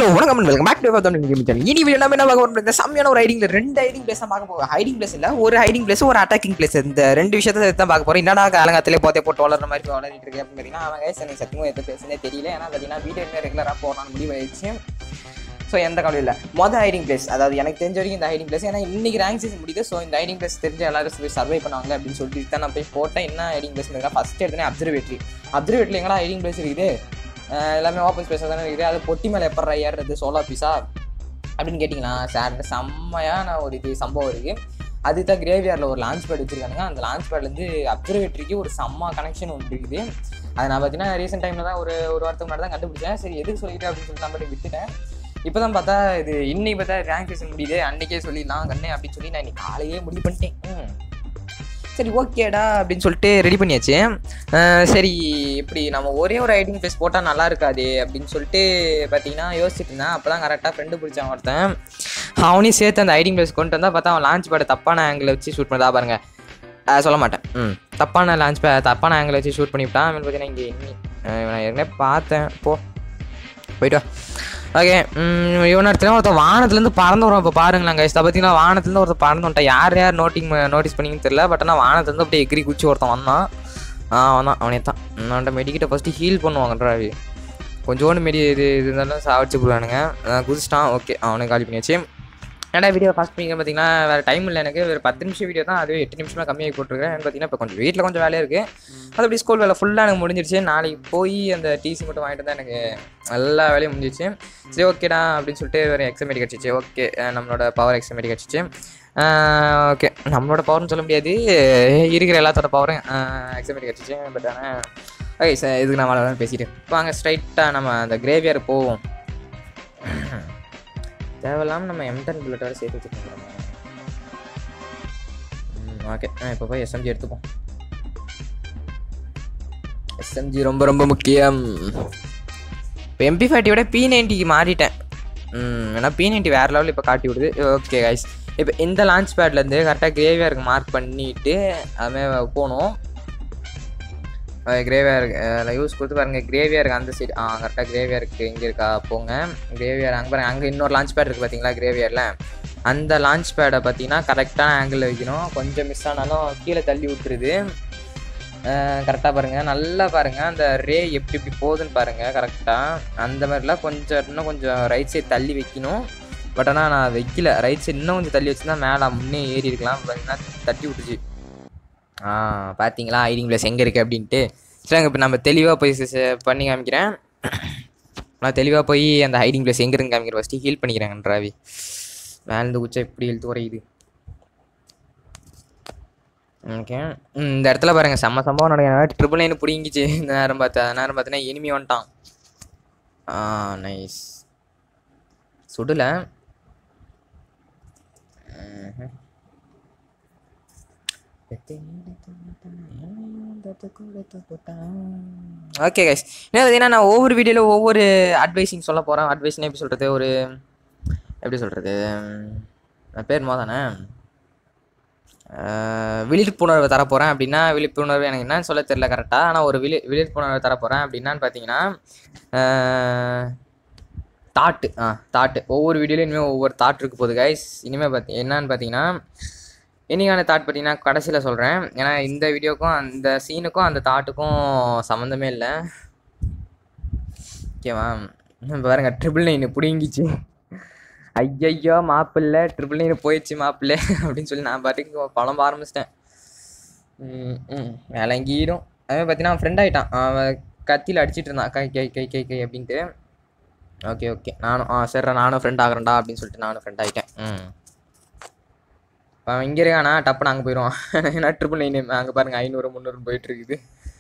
Hello வணக்கம் welcome back to Tamil game channel இனி video நம்ம என்ன பார்க்க போறோம் இந்த செம்மையான ஒரு ஹைடிங்ல ரெண்டு ஹைடிங் பிளேஸ் தான் பார்க்க போறோம் ஹைடிங் பிளேஸ் இல்ல ஒரு ஹைடிங் பிளேஸ் ஒரு அட்டாக்கிங் பிளேஸ் இந்த ரெண்டு விஷயத்தை சேர்த்து தான் பார்க்க போறோம் என்னடா காலங்காத்திலே போத்தே போட்டு வளர்ற மாதிரி வளரிட்டு இருக்கு அப்படின்னு பார்த்தீங்கன்னா அவங்க எனக்கு சத்தியமாக எது பேசுனே தெரியல ஏன்னா பார்த்தீங்கன்னா வீடியோ ரெகுலராக போடலாம்னு முடிவு ஆயிடுச்சு ஸோ எந்த கவலையும் இல்லை மொதல் ஹைடிங் பிளேஸ் அதாவது எனக்கு தெரிஞ்ச வரைக்கும் இந்த ஹைடிங் பிளேஸ் ஏன்னா இன்னைக்கு ரேங்க் சீசன் முடியுது ஸோ இந்த ஹைடிங் பிளேஸ் தெரிஞ்ச எல்லாரும் போய் சர்வை பண்ணுவாங்க அப்படின்னு சொல்லிட்டு தான் நான் போய் போட்டேன் என்ன ஹைடிங் பிளேஸ் ஃபஸ்ட் எடுத்தனே அப்சர்வேட்டரி அப்சர்வேட்டரி எங்கடா ஹைடிங் பிளேஸ் இருக்குது அஹ் எல்லாமே ஓப்பன் ஸ்பேஸாக தானே இருக்குது அது பொட்டி மேலே எப்பட்றா ஏறுறது சோலா பீஸா அப்படின்னு கேட்டிங்களா சார் செம்மையான ஒரு இது சம்பவம் இருக்குது அதுதான் கிரேவியாரில் ஒரு லான்ச் பேட் வச்சுருக்கானுங்க அந்த லான்ச் பேட்லேருந்து அப்சர்வேட்டரிக்கு ஒரு செம்ம கனெக்ஷன் ஒன்று இருக்குது அது நான் பார்த்தீங்கன்னா ரீசெண்ட் டைமில் தான் ஒரு ஒரு வாரத்துக்கு முன்னாடி தான் கண்டுபிடிச்சேன் சரி எதுக்கு சொல்லிட்டு அப்படின்னு சொல்லிட்டு நான் மட்டும் விட்டுட்டேன் இப்போ தான் பார்த்தா இது இன்னைக்கு பார்த்தா ரேங்க் சீசன் முடியுது அன்னைக்கே சொல்லிடலாம் கண்ணே அப்படின்னு சொல்லி நான் இன்னைக்கு காலையே முடிவு பண்ணிட்டேன் ம். சரி ஓகேடா அப்படின்னு சொல்லிட்டு ரெடி பண்ணியாச்சு அஹ் சரி இப்படி நம்ம ஒரே ஒரு ஐடிங் ஃபேஸ் போட்டால் நல்லா இருக்காது அப்படின்னு சொல்லிட்டு பார்த்தீங்கன்னா யோசிச்சுட்டு இருந்தேன் அப்போ தான் கரெக்டாக ஃப்ரெண்டு பிடிச்சான் ஒருத்தன் அவனையும் சேர்த்து அந்த ஐடிங் ஃபேஸ் கொண்டு வந்தால் பார்த்தா அவன் லான்ச் பேட தப்பான ஆங்கிள் வச்சு ஷூட் பண்ணதா பாருங்க அஹ் சொல்ல மாட்டேன் ம் தப்பான லான்ச் பே தப்பான ஆங்கிள் வச்சு ஷூட் பண்ணிவிட்டான் அவன் பார்த்தீங்கன்னா இங்கே இன்னி அஹ் நான் ஏற்கனவே பார்த்தேன் போ போயிட்டு வா ஓகே இவன் இடத்துல ஒருத்தர் வானத்துலேருந்து பறந்து வரும் இப்போ பாருங்களேன் கைஸ் பார்த்தீங்கன்னா வானத்துலேருந்து ஒருத்தர் பறந்து வந்துட்டான் யார் யார் நோட்டிங் நோட்டீஸ் பண்ணிங்கன்னு தெரியல பட் ஆனால் வானத்துலேருந்து அப்படியே எகிரி குச்சி ஒருத்தன் வந்தான் ஆ வந்தான் அவனே தான் அவன்கிட்ட மெடிக்கிட்ட ஃபஸ்ட்டு ஹீல் பண்ணுவாங்கன்றாவி கொஞ்சோண்டு மெடி இது இது இருந்தாலும் சாவடிச்சு போடுவானுங்க குதிச்சிட்டான் ஓகே அவனை காலி பண்ணியாச்சு ஏன்னா வீடியோ ஃபாஸ்ட் பண்ணிங்க பார்த்தீங்கன்னா வேறு டைம் இல்லை எனக்கு ஒரு பத்து நிமிஷம் வீடியோ தான் அதுவே எட்டு நிமிஷமாக கம்மியாகி போட்டிருக்கேன் பார்த்தீங்கன்னா இப்போ கொஞ்சம் வீட்டில் கொஞ்சம் வேலையாக இருக்குது அது அப்படி ஸ்கூல் வேலை ஃபுல்லாக எனக்கு முடிஞ்சிருச்சு நாளைக்கு போய் அந்த டிசி மட்டும் வாங்கிட்டு தான் எனக்கு எல்லா வேலையும் முடிஞ்சிச்சு சரி ஓகேடா அப்படின்னு சொல்லிட்டு ஒரு எக்ஸாமேட் கிடச்சிச்சு ஓகே நம்மளோட பவர் எக்ஸாமேட் கிடச்சிச்சு ஓகே நம்மளோட பவர்னு சொல்ல முடியாது இருக்கிற எல்லாத்தோட பவரும் எக்ஸாமேட் கிடச்சிச்சு பட் ஆனால் ஓகே சார் இதுக்கு நம்ம அவ்வளோ பேசிட்டு வாங்க ஸ்ட்ரைட்டாக நம்ம அந்த கிரேவியார் போவோம் தேவையில்லாமல் நம்ம எம்டன் புல்லட்டோட சேர்த்து வச்சுருக்கோம் ஓகே இப்போ போய் எஸ்எம்ஜி எடுத்துப்போம் எஸ்எம்ஜி ரொம்ப ரொம்ப முக்கியம் இப்போ எம்பி ஃபார்ட்டியோட பி நைன்ட்டிக்கு மாறிட்டேன் ம் ஏன்னா பி நைன்ட்டி வேறு லெவலில் இப்போ காட்டி விடுது ஓகே கைஸ் இப்போ இந்த லான்ச் பேட்லேருந்து கரெக்டாக கிரேவியாருக்கு மார்க் பண்ணிவிட்டு அதுமாதிரி போகணும் கிரேவியாருக்கு யூஸ் கொடுத்து பாருங்க கிரேவியாருக்கு அந்த சைடு ஆ கரெக்டாக கிரேவியாருக்கு எங்கே இருக்கா போங்க கிரேவியார் அங்கே பாருங்க அங்கே இன்னொரு லான்ச் பேட் இருக்குது பார்த்தீங்களா கிரேவியாரில் அந்த லான்ச் பேடை பார்த்தீங்கன்னா கரெக்டான ஆங்கிளில் வைக்கணும் கொஞ்சம் மிஸ் ஆனாலும் கீழே தள்ளி விட்டுருது கரெக்டாக பாருங்கள் நல்லா பாருங்கள் அந்த ரே எப்படி எப்படி போகுதுன்னு பாருங்கள் கரெக்டாக அந்த மாதிரிலாம் கொஞ்சம் இன்னும் கொஞ்சம் ரைட் சைடு தள்ளி வைக்கணும் பட் ஆனால் நான் வைக்கல ரைட் சைடு இன்னும் கொஞ்சம் தள்ளி வச்சுருந்தா மேலே முன்னே ஏறி இருக்கலாம் பார்த்தீங்கன்னா தட்டி விட்டுச்சு ஆ பார்த்தீங்களா ஐடிங் பிளேஸ் எங்கே இருக்குது அப்படின்ட்டு சரிங்க இப்போ நம்ம தெளிவாக போய் ச- ச- பண்ணி காமிக்கிறேன் நான் தெளிவாக போய் அந்த ஹைடிங் பிளேஸ் எங்கே இருந்து காமிக்கிறேன் ஃபஸ்ட்டு ஹீல் பண்ணிக்கிறேன் ராவி மேலேருந்து குச்சா எப்படி இழுத்து குறையுது ஓகே இந்த இடத்துல பாருங்க செம்ம சம்பவம் நடக்க ட்ரிபிள் நைன் பிடிங்கிச்சு இந்த நேரம் பார்த்து அந்த நேரம் பார்த்தீங்கன்னா இனிமே வந்துட்டான் ஆ நைஸ் சுடல ம்ஹும். ஓகே கைஸ் என்ன பார்த்தீங்கன்னா நான் ஒவ்வொரு வீடியோவில் ஒவ்வொரு அட்வைஸிங் சொல்ல போகிறேன் அட்வைஸ்னு எப்படி சொல்கிறது ஒரு எப்படி சொல்கிறது பேர் மோதானே விழிப்புணர்வு தரப்போகிறேன் அப்படின்னா விழிப்புணர்வு எனக்கு என்னன்னு சொல்ல தெரியல கரெக்டாக ஆனால் ஒரு விழி விழிப்புணர்வு தரப்போகிறேன் அப்படின்னான்னு பார்த்தீங்கன்னா தாட்டு ஆ தாட்டு ஒவ்வொரு வீடியோலையும் இனிமேல் ஒவ்வொரு தாட் இருக்க போகுது கைஸ் இனிமேல் பார்த்தி என்னன்னு பார்த்தீங்கன்னா இன்னைக்கான தாட் பார்த்தீங்கன்னா கடைசியில் சொல்கிறேன் ஏன்னா இந்த வீடியோக்கும் அந்த சீனுக்கும் அந்த தாட்டுக்கும் சம்மந்தமே இல்லை ஓகேவா இப்போ பாருங்க ட்ரிபிள் நைன் பிடுங்கிச்சு ஐயையோ மாப்பிள்ளை ட்ரிபிள் நைன் போயிடுச்சு மாப்பிள்ளை அப்படின்னு சொல்லி நான் பாட்டுக்கு பழம்ப ஆரம்பிச்சிட்டேன் ம் ம் விளங்கிடும் அவன் பார்த்தீங்கன்னா ஃப்ரெண்ட் ஆகிட்டான் அவன் கத்தியில் அடிச்சிட்டு இருந்தான் கை கை கை கை கை அப்படின்ட்டு ஓகே ஓகே நானும் ஆ சரிடா நானும் ஃப்ரெண்ட் ஆகிறேன்டா அப்படின்னு சொல்லிட்டு நானும் ஃப்ரெண்ட் ஆகிட்டேன் ம் இப்போ அவன் இங்கே இருக்கானா டப்புன்னு அங்கே போயிடுவான் ஏன்னா ட்ரிபிள் நைன் அங்கே பாருங்கள் ஐநூறு முந்நூறு போயிட்டு இருக்குது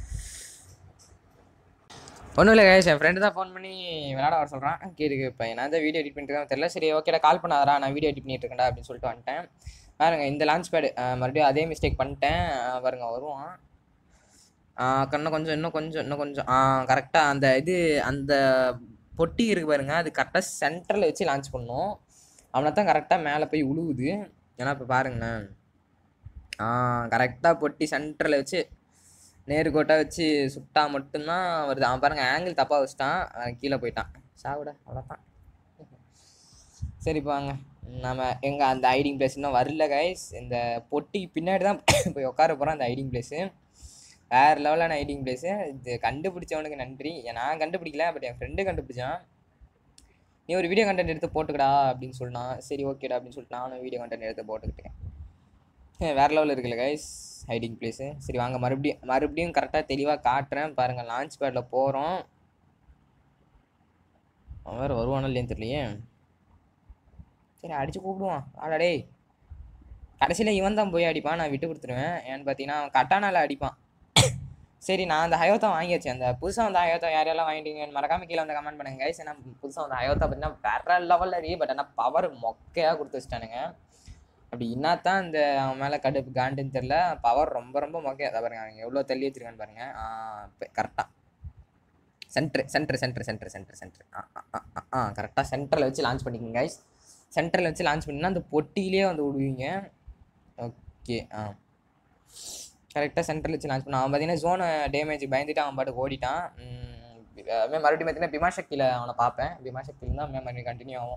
ஒன்றும் இல்லை guys என் ஃப்ரெண்டு தான் ஃபோன் பண்ணி விளையாட வர சொல்கிறான் கேட்டுக்கு இப்போ நான் தான் வீடியோ எடிட் பண்ணிட்டு தெரியல சரி ஓகேடா கால் பண்ணாதடா நான் வீடியோ எடிட் பண்ணிட்டு இருக்கேன்டா அப்படின்னு சொல்லிட்டு வந்துட்டேன் பாருங்க இந்த லான்ச் பேடு மறுபடியும் அதே மிஸ்டேக் பண்ணிட்டேன் அஹ் பாருங்க வருவான் கண்ணு கொஞ்சம் இன்னும் கொஞ்சம் இன்னும் கொஞ்சம் கரெக்டாக அந்த இது அந்த பொட்டி இருக்கு பாருங்க அது கரெக்டாக சென்டரில் வச்சு லான்ச் பண்ணோம் அவனை தான் கரெக்டாக மேலே போய் உழுவுது ஏன்னா இப்போ பாருங்களேன் ஆ கரெக்டாக பொட்டி சென்டரில் வச்சு நேர்கோட்டாக வச்சு சுட்டா மட்டும்தான் வருது அவன் பாருங்க ஆங்கிள் தப்பாக வச்சுட்டான் அவன் கீழே போயிட்டான் சாவிட அவ்வளோதான் சரி இப்போ வாங்க நம்ம எங்கள் அந்த ஹைடிங் பிளேஸ் இன்னும் வரல கைஸ் இந்த பொட்டிக்கு பின்னாடி தான் போய் உட்கார போகிறோம் அந்த ஹைடிங் பிளேஸு வேறு லெவலான ஹைடிங் பிளேஸு இது கண்டுபிடிச்சவனுக்கு நன்றி நான் கண்டுபிடிக்கல பட் என் ஃப்ரெண்டு கண்டுபிடிச்சான் நீ ஒரு வீடியோ கண்டென்ட் எடுத்து போட்டுக்கடா அப்படின்னு சொன்னான் சரி ஓகேடா அப்படின்னு சொல்லிட்டு நானும் வீடியோ கண்டென்ட் எடுத்து போட்டுக்கிட்டேன் ஏ, வேற லெவலில் இருக்குல்ல கைஸ் ஹைடிங் பிளேஸு சரி வாங்க மறுபடியும் மறுபடியும் கரெக்டாக தெளிவாக காட்டுறேன் பாருங்கள் லான்ச் பேடில் போகிறோம் அவன் வேறு வருவானா இல்லையான்னு தெரியலையே சரி அடிச்சு கூப்பிடுவான் ஆடா டேய் கடைசியில் இவன் தான் போய் அடிப்பான் நான் விட்டு கொடுத்துருவேன் ஏன்னு பார்த்தீங்கன்னா அவன் கட்டானால அடிப்பான் சரி நான் அந்த ஹயோத்தா வாங்கியாச்சு அந்த புதுசாக வந்து ஹயோத்தா யார் யாரெல்லாம் வாங்கிட்டீங்கன்னு மறக்காம கீழே வந்து கமெண்ட் பண்ணுங்க guys. ஏன்னா புதுசாக வந்து ஹயோத்தா பார்த்தீங்கன்னா வேற லெவலில் இருக்கு பட் ஆனால் பவர் மொக்கையாக கொடுத்து வச்சிட்டானுங்க அப்படி இன்னாத்தான் இந்த அவன் மேலே கடுப்பு காண்டுன்னு தெரில பவர் ரொம்ப ரொம்ப மொக்கையாக அதை பாருங்க அவங்க எவ்வளோ தள்ளி வச்சிருக்கான்னு பாருங்க கரெக்டாக centre centre centre centre centre centre ஆ ஆ, ஆ, ஆ கரெக்டாக சென்டரில் வச்சு லான்ச் பண்ணிக்கோங்க கைஸ் சென்டரில் வச்சு லான்ச் பண்ணினா அந்த பொட்டியிலே வந்து விடுவீங்க ஓகே ஆ கரெக்டாக சென்டரில் வச்சு லான்ச் பண்ண அவன் பார்த்தீங்கன்னா ஜோனை டேமேஜ் பயந்துட்டு அவன் பாட்டுக்கு ஓடிட்டான் உம், அதுமாதிரி மறுபடியும் பார்த்தீங்கன்னா பிமாசக்தியில் அவனை பார்ப்பேன் பிமாசக்தியில் தான் மறுபடியும் கண்டினியூ ஆகும்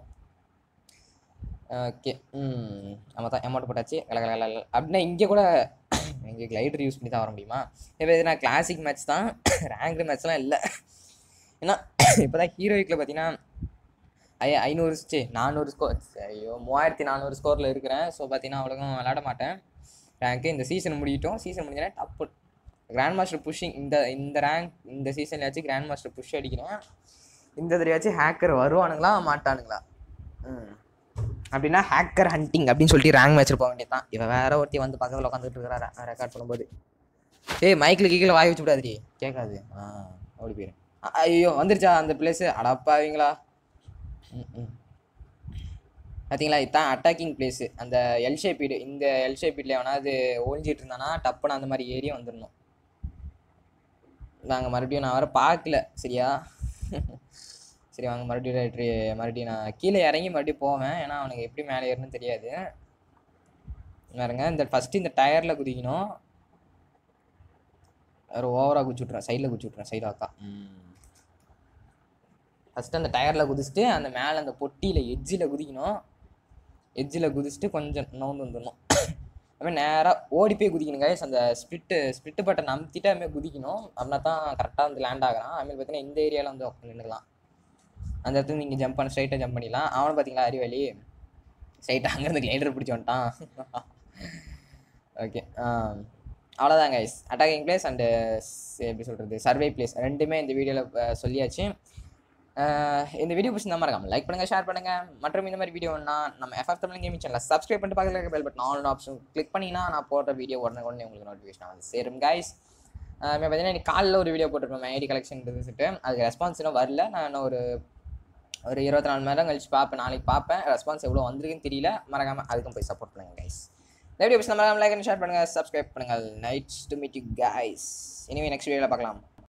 ஓகே ம் நம்ம தான் அமௌண்ட் போட்டாச்சு கல கல கல கல. அப்படின்னா இங்கே கூட இங்கே கிளைடர் யூஸ் பண்ணி தான் வர முடியுமா இப்போ இது நான் கிளாசிக் மேட்ச் தான் ரேங்க்டு மேட்ச்லாம் இல்லை ஏன்னா இப்போ தான் ஹீரோயிக்கில் பார்த்தீங்கன்னா ஐ ஐநூறு சே நானூறு ஸ்கோர் ஐயோ மூவாயிரத்தி நானூறு ஸ்கோரில் இருக்கிறேன் ஸோ பார்த்தீங்கன்னா அவ்வளோக்கும் விளாட மாட்டேன் ரேங்க்கு இந்த சீசன் முடியட்டும் சீசன் முடிஞ்சோடனே டப்பு கிராண்ட் மாஸ்டர் புஷ்ஷிங் இந்த இந்த ரேங்க் இந்த சீசன்லையாச்சும் கிராண்ட் மாஸ்டர் புஷ் அடிக்கிறேன் இந்த தடவையாச்சும் ஹேக்கர் வருவானுங்களா மாட்டானுங்களா ம் அப்படின்னா ஹேக்கர் ஹண்டிங் அப்படின்னு சொல்லிட்டு ரேங்க் மேட்ச் போக வேண்டியது தான் இவன் வேற ஒருத்தி வந்து பக்கத்தில் உட்காந்துட்டு இருக்கிறாரா ரெக்கார்ட் பண்ணும்போது ஏய் மைக்கில் கீழே வாய் வச்சு விடாதடி கேட்காது ஆ ஓடி போயிரு அ- ஐயோ வந்துருச்சா அந்த பிளேஸு அடப்பாவீங்களா ம் ம் பார்த்தீங்களா இதுதான் அட்டாக்கிங் பிளேஸு அந்த எல் ஷேப்பீடு இந்த எல் ஷேப்பீடில் எவனாவது ஒழிஞ்சிட்டு இருந்தானா டப்புன்னு அந்த மாதிரி ஏரியா வந்துடணும் நாங்கள் மறுபடியும் நான் வர பார்க்கல சரியா சரி வாங்க மறுபடியும் ரைட்ரு மறுபடியும் நான் கீழே இறங்கி மறுபடியும் போவேன் ஏன்னா அவனுக்கு எப்படி மேலே ஏறணும்னு தெரியாது பாருங்க இந்த ஃபஸ்ட்டு இந்த டயரில் குதிக்கணும் வேறு ஓவராக குச்சி விட்றேன் சைடில் குச்சி விட்றேன் சைடு அக்கா ஃபஸ்ட்டு அந்த டயரில் குதிச்சுட்டு அந்த மேலே அந்த பொட்டியில் எட்ஜில் குதிக்கணும் எட்ஜில் குதிச்சுட்டு கொஞ்சம் நவுந்து வந்துடணும் அதுமாதிரி நேராக ஓடி போய் குதிக்கணும் கைஸ் அந்த ஸ்பிட்டு ஸ்பிட்டு பட்டன் அமுத்திட்டு அதுமாதிரி குதிக்கணும் அப்படின்னா தான் கரெக்டாக வந்து லேண்ட் ஆகிறான் அதுமாதிரி பார்த்தீங்கன்னா இந்த ஏரியாவில் வந்து உட்காந்து நின்றுக்கலாம் அந்த இடத்துல நீங்கள் ஜம்ப் பண்ண ஸ்ட்ரைட்டாக ஜம்ப் பண்ணிடலாம் அவனை பார்த்தீங்களா அறிவழி ஸ்ட்ரைட்டாக அங்கேருந்து கிளைடர் பிடிச்சி வந்துட்டான் ஓகே அவ்வளோதான் கைஸ் அட்டாக்கிங் பிளேஸ் அண்டு எப்படி சொல்கிறது சர்வே பிளேஸ் ரெண்டுமே இந்த வீடியோவில் சொல்லியாச்சு அஹ் இந்த வீடியோ பிடிச்சிருந்தா மறக்காம லைக் பண்ணுங்கள் ஷேர் பண்ணுங்கள் மற்றும் இந்த மாதிரி வீடியோனா நம்ம எஃப்எஃப் தமிழ் கேமிங் சேனலை சப்ஸ்கிரைப் பண்ணிட்டு பக்கத்தில் இருக்க bell button all option click பண்ணிங்கன்னா நான் போடுற வீடியோ உடனே உடனே உங்களுக்கு நோட்டிஃபிகேஷன் வந்து சேரும் கைஸ் பார்த்தீங்கன்னா இன்னைக்கு காலைல ஒரு வீடியோ போட்டிருக்கோம் ஐடி கலெக்ஷன் சொல்லிட்டு அதுக்கு ரெஸ்பான்ஸ் இன்னும் வரல நான் இன்னும் ஒரு ஒரு இருபத்தி நாலு மணி நேரம் கழிச்சு பார்ப்பேன் நாளைக்கு பார்ப்பேன் ரெஸ்பான்ஸ் எவ்வளோ வந்திருக்குன்னு தெரியல மறக்காமல் அதுக்கும் போய் சப்போர்ட் பண்ணுங்க கைஸ் இந்த வீடியோ பிடிச்சா மறக்காம லைக் ஷேர் பண்ணுங்கள் சப்ஸ்கிரைப் பண்ணுங்கள் nice to meet you guys இனிமே நெக்ஸ்ட் வீடியோவில் பார்க்கலாம்